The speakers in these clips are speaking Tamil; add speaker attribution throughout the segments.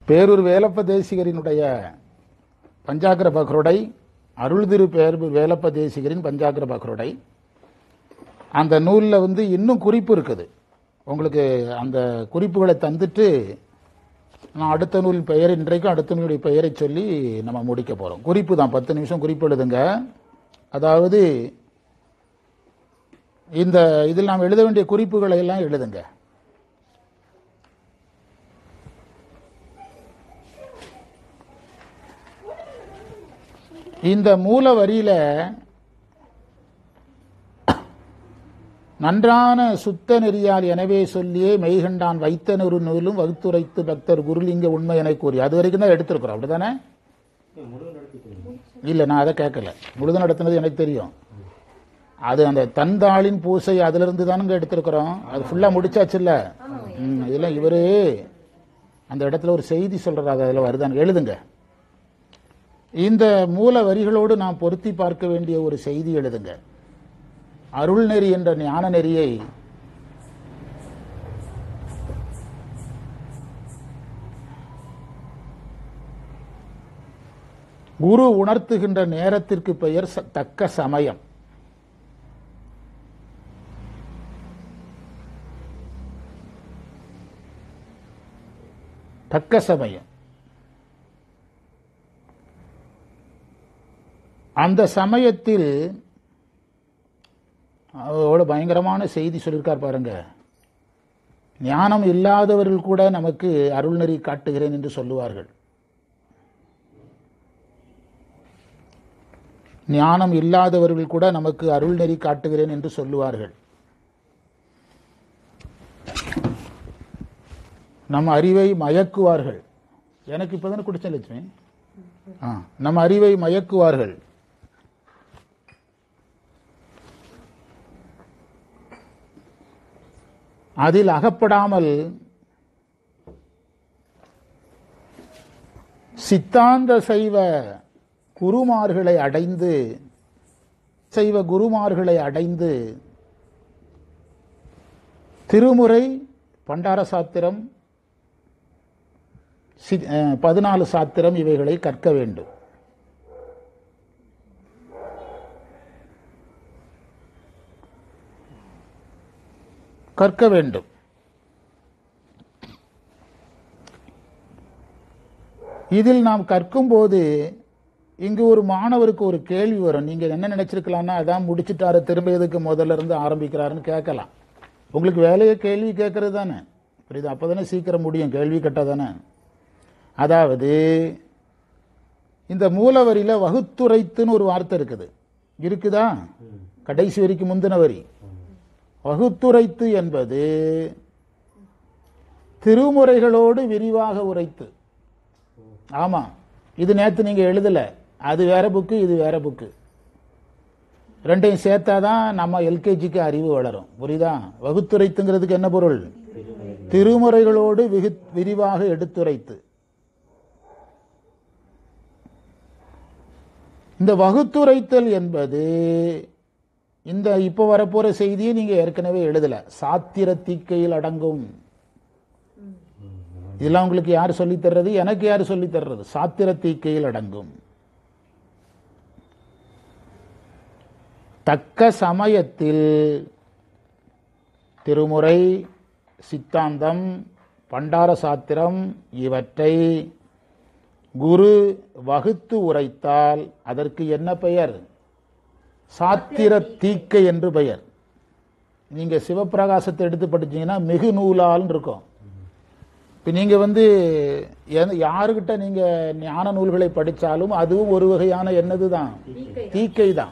Speaker 1: பேரூர் வேலப்ப தேசிகரினுடைய பஞ்சாக்கர பக்ருடை அருள் திரு பேரூர் வேலப்ப தேசிகரின் பஞ்சாக்கர பக்ருடை அந்த நூலில் வந்து இன்னும் குறிப்பு இருக்குது உங்களுக்கு அந்த குறிப்புகளை தந்துட்டு நான் அடுத்த நூல் பெயர் இன்றைக்கும் அடுத்த நூலுடைய பெயரை சொல்லி நம்ம முடிக்க போகிறோம் குறிப்பு தான் பத்து நிமிஷம் குறிப்பு எழுதுங்க அதாவது இந்த இதில் நாம் எழுத வேண்டிய குறிப்புகளை எல்லாம் எழுதுங்க இந்த மூல வரியில நன்றான சுத்த நெறியால் எனவே சொல்லியே மெய்கண்டான் வைத்தனொரு நூலும் வகுத்துரைத்து பக்தர் குருலிங்க உண்மை என கூறி அது வரைக்கும் தான் எடுத்திருக்கிறோம் அப்படிதானே இல்ல நான் அதை கேட்கல முழுது நடத்தினது எனக்கு தெரியும் அது அந்த தந்தாளின் பூசை அதுல இருந்து தானுங்க எடுத்திருக்கிறோம் அது ஃபுல்லா முடிச்சாச்சுல்ல ம், இதெல்லாம் இவரு அந்த இடத்துல ஒரு செய்தி சொல்றாரு அது அதுல வருதான்னு எழுதுங்க இந்த மூல வரிகளோடு நாம் பொருத்தி பார்க்க வேண்டிய ஒரு செய்தி எழுதுங்க அருள் நெறி என்ற ஞான நெறியை குரு உணர்த்துகின்ற நேரத்திற்கு பெயர் ச- தக்க சமயம் தக்க சமயம் அந்த சமயத்தில் அவரோட பயங்கரமான செய்தி சொல்லியிருக்கார் பாருங்க ஞானம் இல்லாதவர்கள் கூட நமக்கு அருள்நெறி காட்டுகிறேன் என்று சொல்லுவார்கள் ஞானம் இல்லாதவர்கள் கூட நமக்கு அருள்நெறி காட்டுகிறேன் என்று சொல்லுவார்கள் நம்ம அறிவை மயக்குவார்கள் எனக்கு இப்பதானே குடிச்சேன் லட்சுமி ஆ, நம்ம அறிவை மயக்குவார்கள் அதில் அகப்படாமல் சித்தாந்த சைவ குருமார்களை அடைந்து சைவ குருமார்களை அடைந்து திருமுறை பண்டார சாத்திரம் சி- அஹ், பதினாலு சாத்திரம் இவைகளை கற்க வேண்டும் கற்க வேண்டும் இதில் நாம் கற்கும்போது இங்கு ஒரு மாணவருக்கு ஒரு கேள்வி வரும் நீங்க என்ன நினைச்சிருக்கலாம்னா அதான் முடிச்சிட்டாரு திரும்ப எதுக்கு முதல்ல இருந்து ஆரம்பிக்கிறாருன்னு கேட்கலாம் உங்களுக்கு வேலையை கேள்வி கேட்கறது தானே புரியுது அப்பதானே சீக்கிரம் முடியும் கேள்வி கேட்டாதானே அதாவது இந்த மூலவரியில வகுத்துரைத்துன்னு ஒரு வார்த்தை இருக்குது இருக்குதா கடைசி வரிக்கு முந்தின வரி வகுத்துரைத்து என்பது திருமுறைகளோடு விரிவாக உரைத்து ஆமா இது நேத்து நீங்க எழுதல அது வேற புக்கு இது வேற புக்கு ரெண்டையும் சேர்த்தாதான் நம்ம எல்கேஜிக்கு அறிவு வளரும் புரியுதா வகுத்துரைத்துங்கிறதுக்கு என்ன பொருள் திருமுறைகளோடு விகு- விரிவாக எடுத்துரைத்து இந்த வகுத்துரைத்தல் என்பது இந்த இப்ப வரப்போற செய்தியை நீங்க ஏற்கனவே எழுதல சாத்திர தீக்கையில் அடங்கும் இதெல்லாம் உங்களுக்கு யார் சொல்லித் தர்றது எனக்கு யார் சொல்லித் தர்றது சாத்திர தீக்கையில் அடங்கும் தக்க சமயத்தில் திருமுறை சித்தாந்தம் பண்டார சாத்திரம் இவற்றை குரு வகுத்து உரைத்தால் அதற்கு என்ன பெயர் சாத்திர தீக்கை என்று பெயர் நீங்க சிவப்பிரகாசத்தை எடுத்து படிச்சீங்கன்னா மிகு நூலால் இருக்கும் இப்ப நீங்க வந்து எந்த- யாருகிட்ட நீங்க ஞான நூல்களை படிச்சாலும் அதுவும் ஒரு வகையான என்னதுதான் தீக்கை தான்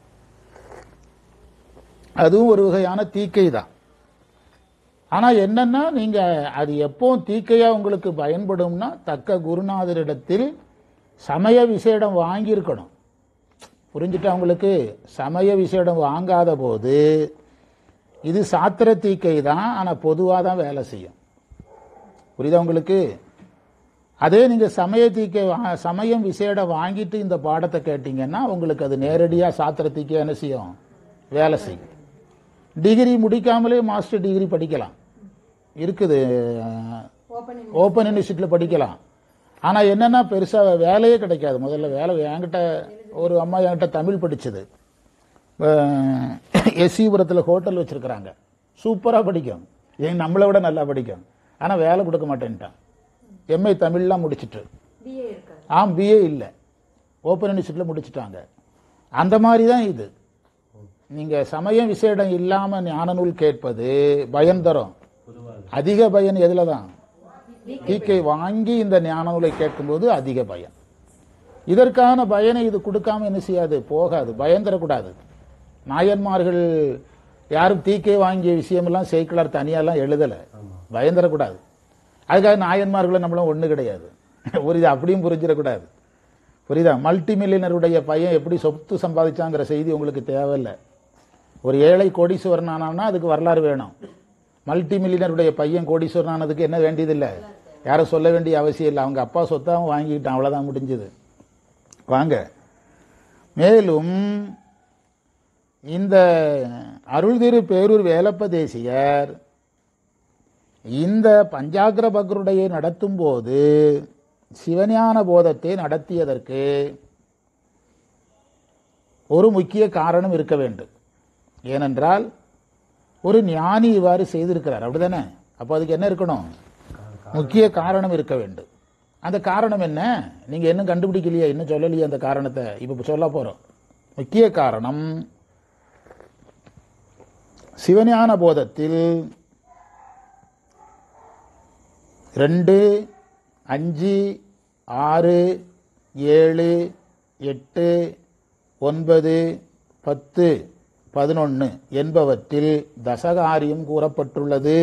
Speaker 1: அதுவும் ஒரு வகையான தீக்கை தான் ஆனா என்னன்னா நீங்க அது எப்போ தீக்கையா உங்களுக்கு பயன்படும்னா தக்க குருநாதரிடத்தில் சமய விசேடம் வாங்கியிருக்கணும் புரிஞ்சுட்டா உங்களுக்கு சமய விசேடம் வாங்காத போது இது சாத்திர தீக்கை தான் ஆனா பொதுவா தான் வேலை செய்யும் புரியுதா உங்களுக்கு அதே நீங்க சமய தீக்கை வா- சமயம் விசேடம் வாங்கிட்டு இந்த பாடத்தை கேட்டீங்கன்னா உங்களுக்கு அது நேரடியா சாத்திர தீக்கை என்ன செய்யும் வேலை செய்யும் டிகிரி முடிக்காமலே மாஸ்டர் டிகிரி படிக்கலாம் இருக்குது
Speaker 2: ஓப்பன்
Speaker 1: ஓப்பன் யூனிவர்சிட்டியில் படிக்கலாம் ஆனால் என்னன்னா பெருசாக வேலையே கிடைக்காது முதல்ல வேலை என்கிட்ட ஒரு அம்மா என்கிட்ட தமிழ் படிச்சது எஸ்சிபுரத்தில் ஹோட்டல் வச்சிருக்கிறாங்க சூப்பராக படிக்கும் எங்க நம்மளை விட நல்லா படிக்கும் ஆனால் வேலை கொடுக்க மாட்டேன்ட்டான் எம்ஏ தமிழ்லாம் முடிச்சிட்டு
Speaker 2: பிஏ இருக்காது
Speaker 1: ஆம் பிஏ இல்லை ஓப்பன் யூனிவர்சிட்டியில் முடிச்சிட்டாங்க அந்த மாதிரி தான் இது நீங்கள் சமயம் விசேடம் இல்லாமல் ஞான நூல் கேட்பது பயன் தரும் அதிக பயன் எதில் தான் தீக்கை வாங்கி இந்த ஞான நூலை கேட்கும்போது அதிக பயன் இதற்கான பயனை இது கொடுக்காம என்ன செய்யாது போகாது பயம் தரக்கூடாது நாயன்மார்கள் யாரும் தீக்கை வாங்கிய விஷயமெல்லாம் சேக்கிலார் தனியாலாம் எழுதலை பயம் தரக்கூடாது அதுக்காக நாயன்மார்களும் நம்மளும் ஒண்ணு கிடையாது புரியுதா அப்படியும் புரிஞ்சிடக்கூடாது புரியுதா மல்டி மில்லியனருடைய பையன் எப்படி சொத்து சம்பாதிச்சாங்கிற செய்தி உங்களுக்கு தேவையில்லை ஒரு ஏழை கோடீஸ்வரன் ஆனான்னா அதுக்கு வரலாறு வேணும் மல்டி மில்லியனருடைய பையன் கோடீஸ்வரன் ஆனதுக்கு என்ன வேண்டியதில்லை யாரும் சொல்ல வேண்டிய அவசியம் இல்லை அவங்க அப்பா சொத்தை அவன் வாங்கிக்கிட்டான் அவ்வளவுதான் முடிஞ்சது வாங்க மேலும் இந்த அருள் திரு பேரூர் வேலப்ப தேசியர் இந்த பஞ்சாக்ர பக்ருடைய நடத்தும் போது சிவஞான போதத்தை நடத்தியதற்கு ஒரு முக்கிய காரணம் இருக்க வேண்டும் ஏனென்றால் ஒரு ஞானி இவ்வாறு செய்திருக்கிறார் அப்படிதானே அப்போ அதுக்கு என்ன இருக்கணும் முக்கிய காரணம் இருக்க வேண்டும் அந்த காரணம் என்ன நீங்க இன்னும் கண்டுபிடிக்கலையா இன்னும் சொல்லலையே அந்த காரணத்தை இப்ப சொல்ல போறோம் முக்கிய காரணம் சிவஞான போதத்தில் ரெண்டு அஞ்சு ஆறு ஏழு எட்டு ஒன்பது பத்து பதினொன்று என்பவற்றில் தசகாரியம் கூறப்பட்டுள்ளது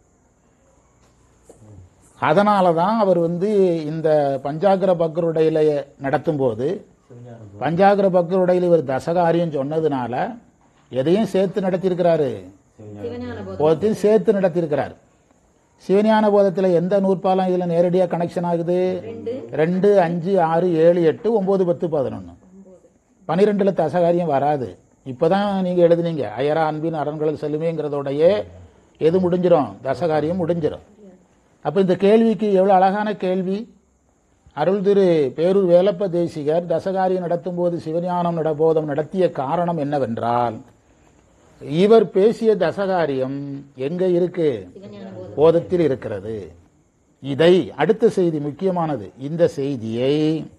Speaker 1: அதனால தான் அவர் வந்து இந்த பஞ்சாகர பக்ருடையில நடத்தும் போது பஞ்சாகர பக்ருடையில் இவர் தசகாரியம் சொன்னதுனால எதையும் சேர்த்து நடத்தியிருக்கிறாரு
Speaker 2: சிவஞான போதம்
Speaker 1: போதத்தையும் சேர்த்து நடத்தியிருக்கிறார் சிவஞான போதத்தில் எந்த நூற்பாலம் இதுல நேரடியாக கனெக்ஷன் ஆகுது ரெண்டு அஞ்சு ஆறு ஏழு எட்டு ஒன்பது பத்து பதினொன்று பனிரெண்டுல தசகாரியம் வராது இப்பதான் நீங்க எழுதுனீங்க அயரா அன்பின் அரண்களுக்கு செல்லுமேங்கிறதோடயே எது முடிஞ்சிரும் தசகாரியம் முடிஞ்சிரும் அப்ப இந்த கேள்விக்கு எவ்வளவு அழகான கேள்வி அருள் திரு பேரூர் வேலப்ப தேசிகர் தசகாரியம் நடத்தும் போது சிவஞானம் நடபோதம் நடத்திய காரணம் என்னவென்றால் இவர் பேசிய தசகாரியம் எங்க இருக்கு
Speaker 2: சிவஞான போதம்
Speaker 1: போதத்தில் இருக்கிறது இதை அடுத்த செய்தி முக்கியமானது இந்த செய்தியை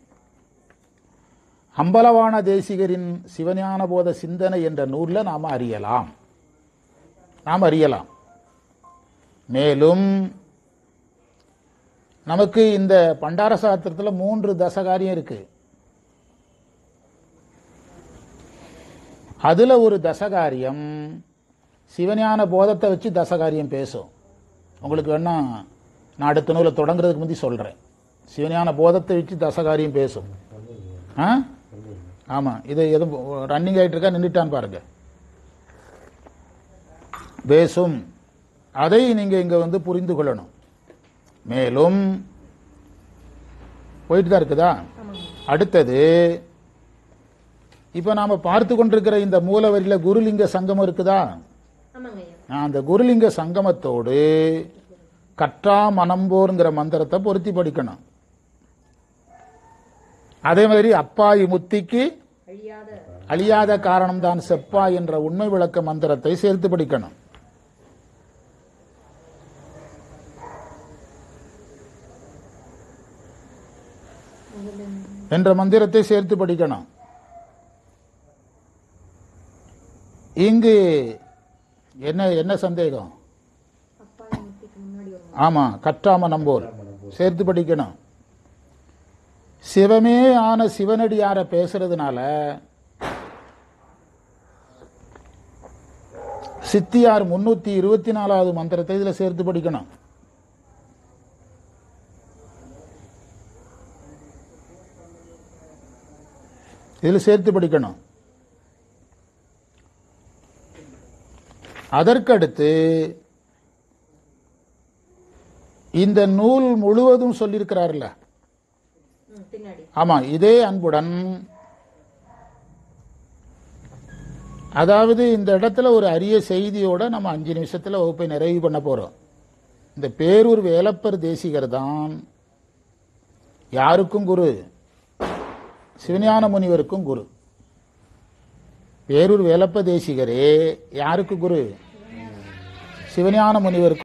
Speaker 1: அம்பலவான தேசிகரின் சிவஞான போத சிந்தனை என்ற நூல்ல நாம அறியலாம் நாம் அறியலாம் மேலும் நமக்கு இந்த பண்டார சாஸ்திரத்தில் மூன்று தசகாரியம் இருக்கு அதுல ஒரு தசகாரியம் சிவஞான போதத்தை வச்சு தசகாரியம் பேசும் உங்களுக்கு வேணா நான் அடுத்த நூலை தொடங்குறதுக்கு முந்தி சொல்றேன் சிவஞான போதத்தை வச்சு தசகாரியம் பேசும் ஆ ஆமா இது எதுவும் ரன்னிங் ஆயிட்டு இருக்கா நின்றுட்டான்னு பாருங்க பேசும் அதை நீங்க இங்க வந்து புரிந்து கொள்ளணும் மேலும் போயிட்டு தான் இருக்குதா
Speaker 2: ஆமாங்க
Speaker 1: அடுத்தது இப்ப நாம பார்த்து கொண்டிருக்கிற இந்த மூலவரியில குருலிங்க சங்கமம் இருக்குதா
Speaker 2: ஆமாங்க ஐயா
Speaker 1: நான் அந்த குருலிங்க சங்கமத்தோடு கற்றா மனம்போருங்கிற மந்திரத்தை பொருத்தி படிக்கணும் அதே மாதிரி அப்பாயி முத்திக்கு
Speaker 2: அழியாத
Speaker 1: அழியாத காரணம்தான் செப்பா என்ற உண்மை விளக்க மந்திரத்தை சேர்த்து படிக்கணும் என்ற மந்திரத்தை சேர்த்து படிக்கணும் இங்கு என்ன என்ன சந்தேகம்
Speaker 2: அப்பா முத்திக்கு முன்னாடி ஒரு
Speaker 1: ஆமா கற்றாம நம்போர் சேர்த்து படிக்கணும் சிவமே ஆன சிவனடியார பேசுறதுனால சித்தியார் முன்னூத்தி இருபத்தி நாலாவது மந்திரத்தை இதுல சேர்த்து படிக்கணும் இதுல சேர்த்து படிக்கணும் அதற்கடுத்து இந்த நூல் முழுவதும் சொல்லியிருக்கிறார்ல
Speaker 2: ம், பின்னாடி
Speaker 1: ஆமா இதே அன்புடன் அதாவது இந்த இடத்துல ஒரு அரிய செய்தியோட நம்ம அஞ்சு நிமிஷத்துல வகுப்பை நிறைவு பண்ண போறோம் இந்த பேரூர் வேலப்பர் தேசிகர் தான் யாருக்கும் குரு சிவஞான முனிவருக்கும் குரு பேரூர் வேலப்ப தேசிகரே யாருக்கு குரு சிவஞான முனிவருக்கு